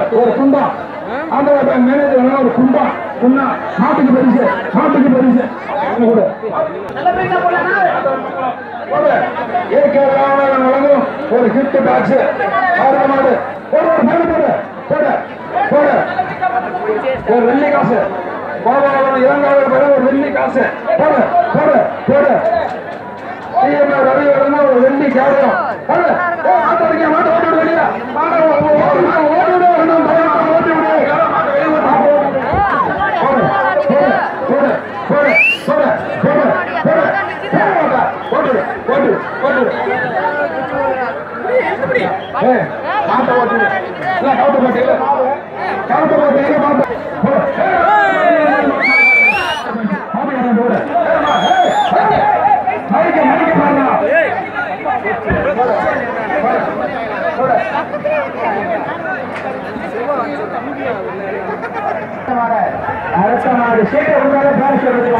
ஒரு குண்டா அந்த மேனேஜர் ஒரு குண்டா குண்டா மாட்டுக்கு பரிசு மாட்டுக்கு பரிசு இங்க கொடு. போடு. இயற்கை ராவணன் வழங்கும் ஒரு கிஃப்ட் பாக்ஸ் ஆறு மாடு போடு ஒரு மேல போடு போடு போடு ஒரு வெள்ளி காசு கோபாலம் இளங்காவல் பெற ஒரு வெள்ளி காசு போடு போடு போடு டிஎம்ஏ ரவி வரணும் ஒரு வெள்ளி கேவலம் போடு ஏ, மாட்டு அடிக்க மாட்டு ஓட்டு விடு வெளியே மாட்டை ஓ- ஓ- ஓட்டு விடு, ஓட்டு விடு வரணும் பயமா ஓட்டு விடு மாட்டை வெளியே விடு. போடு போடு போடு போடு போடு போடு போடு போடு போடு போடு ஏய், மாட்டை ஓட்டு விடு. இல்ல, கவுட்டு போட்டு, இல்ல, கவுட்டு போட்டு, இல்ல, மாட்டை. போடு. ஏய், மாட்டை கவுட்டு போடு. ஏம்மா, ஏய், ஏய், மடிக்க, மடிக்க பாருங்க. போடு, போடு, போடு. அடுத்த மாடு சீட்டை கொடுத்தாலே பேர் சொல்றது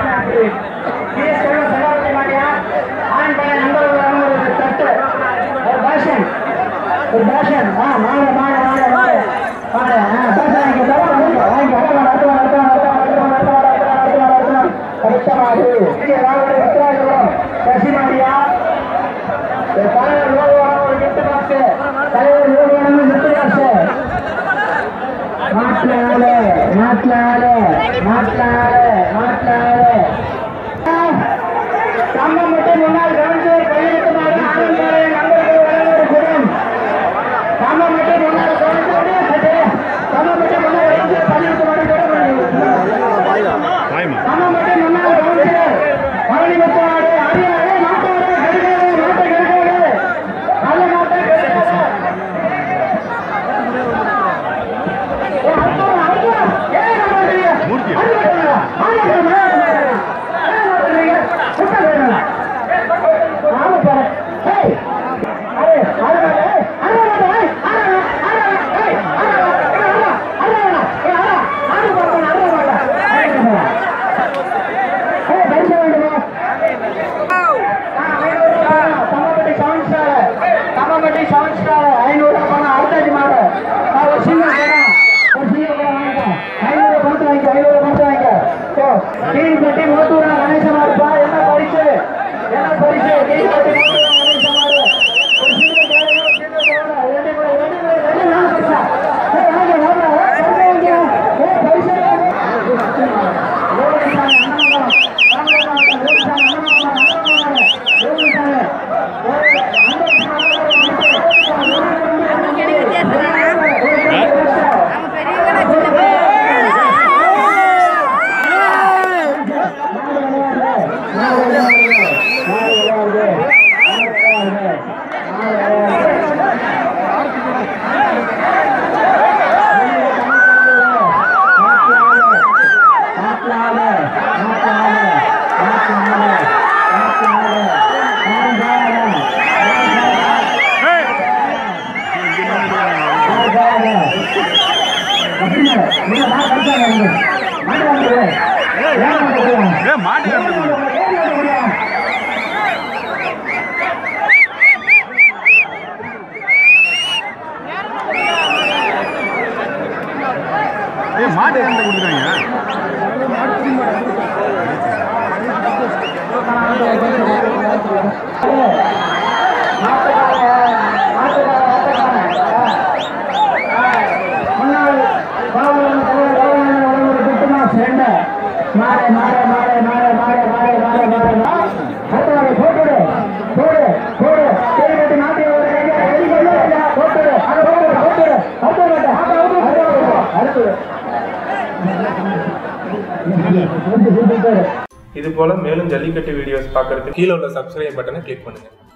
ஆண் பையன் நம்பர் ஒரு தட்டு ஒரு பேஷன் ஒரு பேஷன் ஆ மாடு மாடு மாடு மாடு மாடு ஆ பேஷன் இங்க தர வாங்கி வாங்கி அடுத்த மாடு அடுத்த மாடு அடுத்த மாடு அடுத்த மாடு அடுத்த மாடு அடுத்த மாடு அடுத்த மாடு அடுத்த மாடு இங்கே ராவடி உத்தராஜபுரம் சசி மாடியா தலைவர் லோகோ ஒரு கிஃப்ட் பாக்ஸ் தலைவர் லோகோ கிஃப்ட் பாக்ஸ் மாట్లాடு மாట్లాடு மாట్లాடு மாట్లాடு கம்பம் மட்டும் முன்னால் கவனித்து கையெழுத்துமாறு ஆனந்தாரை நண்பர்கள் வழங்குவது குணம் கம்பம் மட்டும் முன்னால் கவனித்து அப்படியே சட்டே கம்பம் மட்டும் முன்னால் கவனித்து கையெழுத்துமாறு குணம் கம்பம் மட்டும் முன்னால் கவனித்து பழனி முத்தாடு அடியாடு மாட்டாடு கருகாடு மாட்டை கருகாடு நல்ல மாட்டை கருகாடு தம்மம்பட்டி சவுண்ட் ஸ்டார் ஐநூறு பணம் அடுத்தாச்சு மாடு நான் ஒரு சிங்கிள் பணம் ஒரு சிங்கிள் பணம் வாங்கிக்கோ ஐநூறு பணத்தை வாங்கிக்கோ ஐநூறு பணத்தை வாங்கிக்கோ ஸோ கீழ்பட்டி மூத்தூரா கணேசமா இருப்பா என்ன பரிசு என்ன பரிசு கீழ்பட்டி மூத்தூரா கணேசமா ஒரு சிங்கிள் தேவையோ சிங்கிள் தேவை ரெண்டு கூட ரெண்டு கூட ரெண்டு நாலு பைசா ஏய் வாங்க வாங்க பரிசு வாங்க ஏய் பரிசு ரோகிசாமி அண்ணாமலம் ராமநாதன் ரோகிசாமி அண்ணாமலம் அண்ணாமலம் ரோகிசாமி மாட்டு கண்டு கொடுக்குறாங்க மாடு மாடு மாடு மாடு மாடு மாடு மாடு மாடு மாடு போட்டுடு போடு போடு சரி கட்டி மாட்டி ஒரு கையை வெளி கொண்டு போட்டுடு அதை போட்டுடு போட்டுடு அடுத்து அடுத்து அடுத்து இது போல மேலும் ஜல்லிக்கட்டு வீடியோஸ் பார்க்கறதுக்கு கீழே உள்ள சப்ஸ்கிரைப் பட்டனை கிளிக் பண்ணுங்க